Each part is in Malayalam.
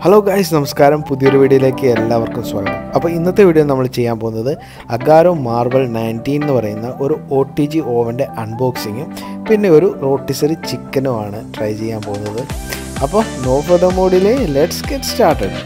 ഹലോ ഗായ്സ് നമസ്കാരം പുതിയൊരു വീഡിയോയിലേക്ക് എല്ലാവർക്കും സ്വാഗതം അപ്പോൾ ഇന്നത്തെ വീഡിയോ നമ്മൾ ചെയ്യാൻ പോകുന്നത് അഗാരോ മാർബിൾ നയൻറ്റീൻ എന്ന് പറയുന്ന ഒരു ഒ ടി ജി ഓവൻ്റെ അൺബോക്സിങ്ങും പിന്നെ ഒരു റോട്ടിസറി ചിക്കനുമാണ് ട്രൈ ചെയ്യാൻ പോകുന്നത് അപ്പോൾ നോ ഫർദർ മോഡിലെ ലെറ്റ്സ് ഗെറ്റ് സ്റ്റാർട്ടഡ്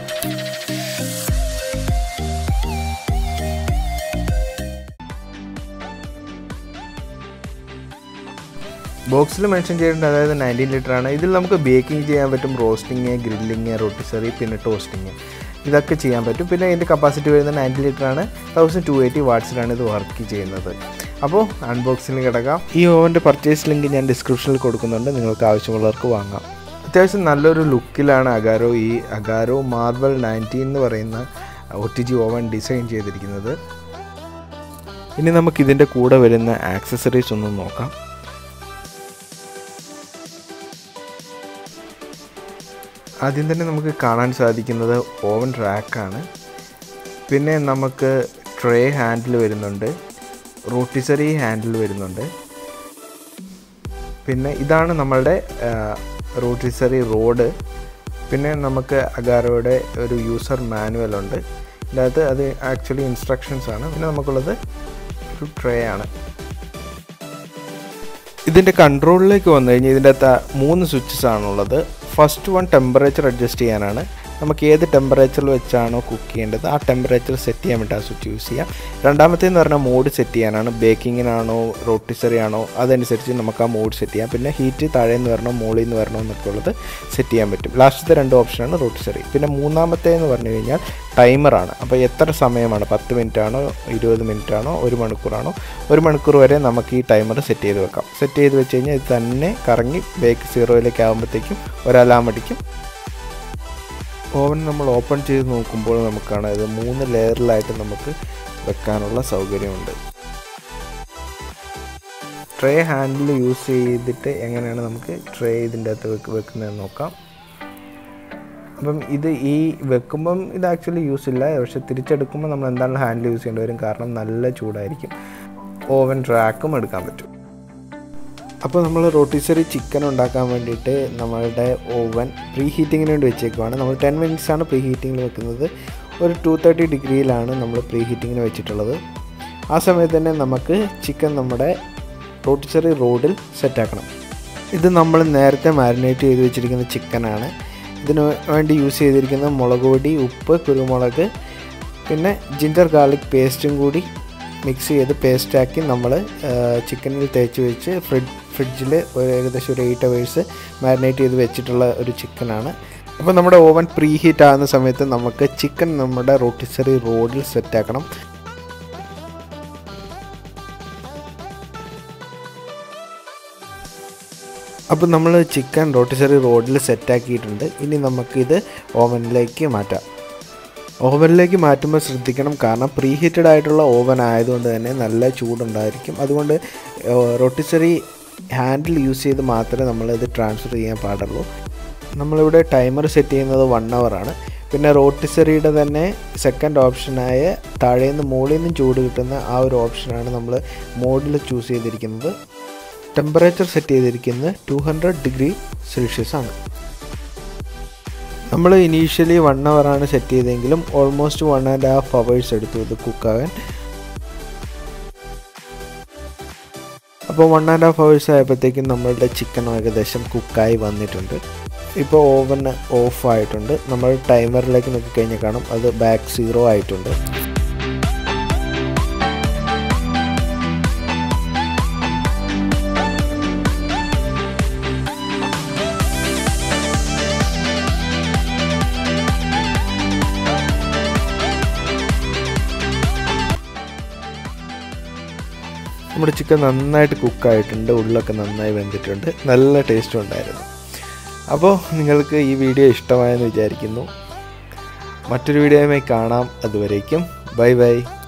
ബോക്സിൽ മെൻഷൻ ചെയ്തിട്ടുണ്ട് അതായത് നയൻറ്റീൻ ലിറ്റർ ആണ് ഇതിൽ നമുക്ക് ബേക്കിംഗ് ചെയ്യാൻ പറ്റും റോസ്റ്റിങ് ഗ്രില്ലിങ് റൊട്ടിസറി പിന്നെ ടോസ്റ്റിങ് ഇതൊക്കെ ചെയ്യാൻ പറ്റും പിന്നെ ഇതിൻ്റെ കപ്പാസിറ്റി വരുന്നത് നയൻറ്റി ലിറ്റർ ആണ് തൗസൻഡ് ടു എയ്റ്റി വാട്ട്സിലാണ് ഇത് വർക്ക് ചെയ്യുന്നത് അപ്പോൾ അൺബോക്സിംഗ് കിടക്കാം ഈ ഓവൻ്റെ പർച്ചേസ് ലിങ്ക് ഞാൻ ഡിസ്ക്രിപ്ഷനിൽ കൊടുക്കുന്നുണ്ട് നിങ്ങൾക്ക് ആവശ്യമുള്ളവർക്ക് വാങ്ങാം അത്യാവശ്യം നല്ലൊരു ലുക്കിലാണ് അഗാരോ ഈ അഗാരോ മാർബിൾ നയൻറ്റീൻ എന്ന് പറയുന്ന O T G oven design ചെയ്തിരിക്കുന്നത് ഇനി നമുക്ക് ഇതിൻ്റെ കൂടെ വരുന്ന ആക്സസറീസ് ഒന്ന് നോക്കാം ആദ്യം തന്നെ നമുക്ക് കാണാൻ സാധിക്കുന്നത് ഓവൻ റാക്കാണ് പിന്നെ നമുക്ക് ട്രേ ഹാൻഡിൽ വരുന്നുണ്ട് റോട്ടിസറി ഹാൻഡിൽ വരുന്നുണ്ട് പിന്നെ ഇതാണ് നമ്മളുടെ റോട്ടിസറി റോഡ് പിന്നെ നമുക്ക് അഗാരോയുടെ ഒരു യൂസർ മാനുവൽ ഉണ്ട് ഇതിനകത്ത് അത് ആക്ച്വലി ഇൻസ്ട്രക്ഷൻസ് ആണ് പിന്നെ നമുക്കുള്ളത് ഒരു ട്രേ ആണ് ഇതിൻ്റെ കൺട്രോളിലേക്ക് വന്നു കഴിഞ്ഞാൽ ഇതിൻ്റെ അകത്ത് മൂന്ന് സ്വിച്ചസ് ആണുള്ളത് ഫസ്റ്റ് വൺ ടെമ്പറേച്ചർ അഡ്ജസ്റ്റ് ചെയ്യാനാണ് നമുക്ക് ഏത് ടെമ്പറേച്ചറിൽ വെച്ചാണോ കുക്ക് ചെയ്യേണ്ടത് ആ ടെമ്പറേച്ചർ സെറ്റ് ചെയ്യാൻ വേണ്ടി ആ സ്വിച്ച് യൂസ് ചെയ്യാം രണ്ടാമത്തേന്ന് പറഞ്ഞാൽ മോഡ് സെറ്റ് ചെയ്യാനാണ് ബേക്കിങ്ങിനാണോ റോട്ടിസറി ആണോ അതനുസരിച്ച് നമുക്ക് ആ മോഡ് സെറ്റ് ചെയ്യാം പിന്നെ ഹീറ്റ് താഴെ നിന്ന് വരണോ മുകളിൽ നിന്ന് വരണോ എന്നൊക്കെ ഉള്ളത് സെറ്റ് ചെയ്യാൻ പറ്റും ലാസ്റ്റത്തെ രണ്ട് ഓപ്ഷനാണ് റോട്ടിസറി പിന്നെ മൂന്നാമത്തേന്ന് പറഞ്ഞു കഴിഞ്ഞാൽ ടൈമറാണ് അപ്പോൾ എത്ര സമയമാണ് പത്ത് മിനിറ്റ് ആണോ ഇരുപത് മിനിറ്റ് ആണോ ഒരു മണിക്കൂറാണോ ഒരു മണിക്കൂർ വരെ നമുക്ക് ഈ ടൈമർ സെറ്റ് ചെയ്ത് വെക്കാം സെറ്റ് ചെയ്ത് വെച്ച് കഴിഞ്ഞാൽ ഇത് തന്നെ കറങ്ങി ബേക്ക് സീറോയിലേക്ക് ആകുമ്പോഴത്തേക്കും ഒരു അലാം അടിക്കും ഓവൻ നമ്മൾ ഓപ്പൺ ചെയ്ത് നോക്കുമ്പോൾ നമുക്ക് കാണാം ഇത് മൂന്ന് ലെയറിലായിട്ട് നമുക്ക് വെക്കാനുള്ള സൗകര്യമുണ്ട് ട്രേ ഹാൻഡിൽ യൂസ് ചെയ്തിട്ട് എങ്ങനെയാണ് നമുക്ക് ട്രേ ഇതിൻ്റെ അകത്ത് വെക്ക് വെക്കുന്നതെന്ന് നോക്കാം അപ്പം ഇത് ഈ വെക്കുമ്പം ഇത് ആക്ച്വലി യൂസ് ഇല്ല പക്ഷെ തിരിച്ചെടുക്കുമ്പോൾ നമ്മൾ എന്താണ് ഹാൻഡിൽ യൂസ് ചെയ്യേണ്ടി വരും കാരണം നല്ല ചൂടായിരിക്കും ഓവൻ റാക്കും എടുക്കാൻ പറ്റും അപ്പോൾ നമ്മൾ റോട്ടിസറി ചിക്കൻ ഉണ്ടാക്കാൻ വേണ്ടിയിട്ട് നമ്മളുടെ ഓവൻ പ്രീ ഹീറ്റിങ്ങിന് വേണ്ടി വെച്ചേക്കുവാണ് നമ്മൾ ടെൻ മിനിറ്റ്സ് ആണ് പ്രീ ഹീറ്റിങ്ങിൽ വെക്കുന്നത് ഒരു ടു തേർട്ടി ഡിഗ്രിയിലാണ് നമ്മൾ പ്രീ ഹീറ്റിങ്ങിന് വെച്ചിട്ടുള്ളത് ആ സമയത്ത് തന്നെ നമുക്ക് ചിക്കൻ നമ്മുടെ റോട്ടിസറി റോഡിൽ സെറ്റാക്കണം ഇത് നമ്മൾ നേരത്തെ മാരിനേറ്റ് ചെയ്ത് വെച്ചിരിക്കുന്ന ചിക്കനാണ് ഇതിന് വേണ്ടി യൂസ് ചെയ്തിരിക്കുന്ന മുളക് പൊടി ഉപ്പ് കുരുമുളക് പിന്നെ ജിഞ്ചർ ഗാർലിക് പേസ്റ്റും കൂടി മിക്സ് ചെയ്ത് പേസ്റ്റാക്കി നമ്മൾ ചിക്കനിൽ തേച്ച് വെച്ച് ഫ്രിഡ് ഫ്രിഡ്ജിൽ ഒരു ഏകദേശം ഒരു എയ്റ്റ് അവേഴ്സ് മാരിനേറ്റ് ചെയ്ത് വെച്ചിട്ടുള്ള ഒരു ചിക്കനാണ് അപ്പോൾ നമ്മുടെ ഓവൻ പ്രീ ഹീറ്റ് ആകുന്ന സമയത്ത് നമുക്ക് ചിക്കൻ നമ്മുടെ റോട്ടിസറി റോഡിൽ സെറ്റാക്കണം അപ്പോൾ നമ്മൾ ചിക്കൻ റോട്ടിസറി റോഡിൽ സെറ്റാക്കിയിട്ടുണ്ട് ഇനി നമുക്കിത് ഓവനിലേക്ക് മാറ്റാം ഓവനിലേക്ക് മാറ്റുമ്പോൾ ശ്രദ്ധിക്കണം കാരണം പ്രീ ഹീറ്റഡ് ആയിട്ടുള്ള ഓവൻ ആയതുകൊണ്ട് തന്നെ നല്ല ചൂടുണ്ടായിരിക്കും അതുകൊണ്ട് റൊട്ടിസറി ഹാൻഡിൽ യൂസ് ചെയ്ത് മാത്രമേ നമ്മളിത് ട്രാൻസ്ഫർ ചെയ്യാൻ പാടുള്ളൂ നമ്മളിവിടെ ടൈമർ സെറ്റ് ചെയ്യുന്നത് വൺ ആണ് പിന്നെ റോട്ടിസറിയുടെ തന്നെ സെക്കൻഡ് ഓപ്ഷനായ താഴേന്ന് മുകളിൽ നിന്നും ചൂട് കിട്ടുന്ന ആ ഒരു ഓപ്ഷനാണ് നമ്മൾ മോഡിൽ ചൂസ് ചെയ്തിരിക്കുന്നത് ടെമ്പറേച്ചർ സെറ്റ് ചെയ്തിരിക്കുന്നത് ടു ഹൺഡ്രഡ് ഡിഗ്രി സെൽഷ്യസ് ആണ് നമ്മൾ ഇനീഷ്യലി വൺ ആണ് സെറ്റ് ചെയ്തെങ്കിലും almost one and half hours എടുത്തു ഇത് കുക്കാകാൻ അപ്പോൾ വൺ ആൻഡ് ഹാഫ് അവേഴ്സ് ആയപ്പോഴത്തേക്കും നമ്മളുടെ ചിക്കൻ ഏകദേശം കുക്കായി വന്നിട്ടുണ്ട് ഇപ്പോൾ ഓവൻ ഓഫ് ആയിട്ടുണ്ട് നമ്മൾ ടൈമറിലേക്ക് നോക്കിക്കഴിഞ്ഞാൽ കാണും അത് ബാക്ക് സീറോ ആയിട്ടുണ്ട് നമ്മുടെ ചിക്കൻ നന്നായിട്ട് കുക്കായിട്ടുണ്ട് ഉള്ളൊക്കെ നന്നായി വെന്തിട്ടുണ്ട് നല്ല ടേസ്റ്റും ഉണ്ടായിരുന്നു അപ്പോൾ നിങ്ങൾക്ക് ഈ വീഡിയോ ഇഷ്ടമായെന്ന് വിചാരിക്കുന്നു മറ്റൊരു വീഡിയോയുമായി കാണാം അതുവരേക്കും ബൈ ബൈ